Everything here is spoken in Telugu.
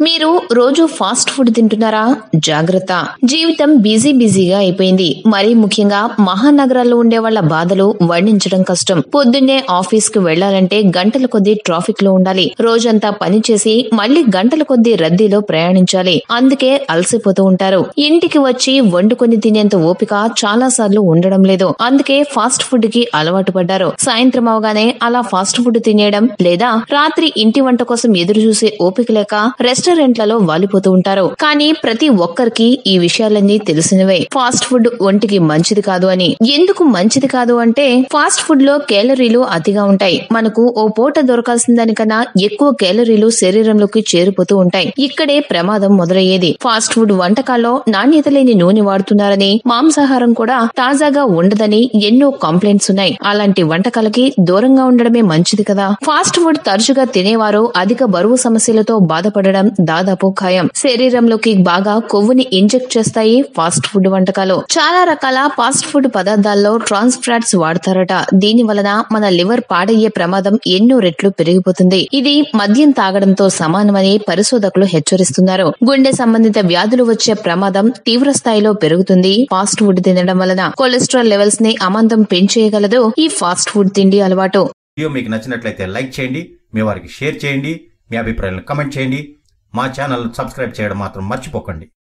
మీరు రోజు ఫాస్ట్ ఫుడ్ తింటున్నారా జాగ్రత్త జీవితం బిజీ బిజీగా అయిపోయింది మరీ ముఖ్యంగా మహానగరాల్లో ఉండే వాళ్ళ బాధలు వర్ణించడం కష్టం పొద్దున్నే ఆఫీస్ కు వెళ్లాలంటే గంటల కొద్దీ ట్రాఫిక్ లో ఉండాలి రోజంతా పని చేసి మళ్లీ గంటల కొద్దీ రద్దీలో ప్రయాణించాలి అందుకే అలసిపోతూ ఉంటారు ఇంటికి వచ్చి వండుకొని తినేంత ఓపిక చాలా సార్లు ఉండడం లేదు అందుకే ఫాస్ట్ ఫుడ్ కి అలవాటు పడ్డారు సాయంత్రం అవగానే అలా ఫాస్ట్ ఫుడ్ తినేయడం లేదా రాత్రి ఇంటి వంట కోసం ఎదురు చూసే ఓపిక లేక రెస్టారెంట్లలో వాలిపోతూ ఉంటారు కానీ ప్రతి ఒక్కరికి ఈ విషయాలన్నీ తెలిసినవే ఫాస్ట్ ఫుడ్ ఒంటికి మంచిది కాదు అని ఎందుకు మంచిది కాదు అంటే ఫాస్ట్ ఫుడ్ లో కేలరీలు అతిగా ఉంటాయి మనకు ఓ పూట దొరకాల్సిన దానికన్నా ఎక్కువ కేలరీలు శరీరంలోకి చేరిపోతూ ఉంటాయి ఇక్కడే ప్రమాదం మొదలయ్యేది ఫాస్ట్ ఫుడ్ వంటకాల్లో నాణ్యత లేని నూనె వాడుతున్నారని మాంసాహారం కూడా తాజాగా ఉండదని ఎన్నో కంప్లైంట్స్ ఉన్నాయి అలాంటి వంటకాలకి దూరంగా ఉండడమే మంచిది కదా ఫాస్ట్ ఫుడ్ తరచుగా తినేవారు అధిక బరువు సమస్యలతో బాధపడడం దాదాపు ఖాయం శరీరంలోకి బాగా కొవ్వుని ఇంజెక్ట్ చేస్తాయి ఫాస్ట్ ఫుడ్ వంటకాలు చాలా రకాల ఫాస్ట్ ఫుడ్ పదార్థాల్లో ట్రాన్స్ ఫ్యాట్స్ వాడతారట దీని వలన మన లివర్ పాడయ్యే ప్రమాదం ఎన్నో రెట్లు పెరిగిపోతుంది ఇది మద్యం తాగడంతో సమానమని పరిశోధకులు హెచ్చరిస్తున్నారు గుండె సంబంధిత వ్యాధులు వచ్చే ప్రమాదం తీవ్ర స్థాయిలో పెరుగుతుంది ఫాస్ట్ ఫుడ్ తినడం వలన కొలెస్ట్రాల్ లెవెల్స్ ని అమాంతం పెంచేయగలదు ఈ ఫాస్ట్ ఫుడ్ తిండి అలవాటు వీడియో మీకు నచ్చినట్లయితే లైక్ చేయండి మీ వారికి షేర్ చేయండి మీ అభిప్రాయాలను కమెంట్ చేయండి మా ఛానల్ సబ్స్క్రైబ్ చేయడం మాత్రం మర్చిపోకండి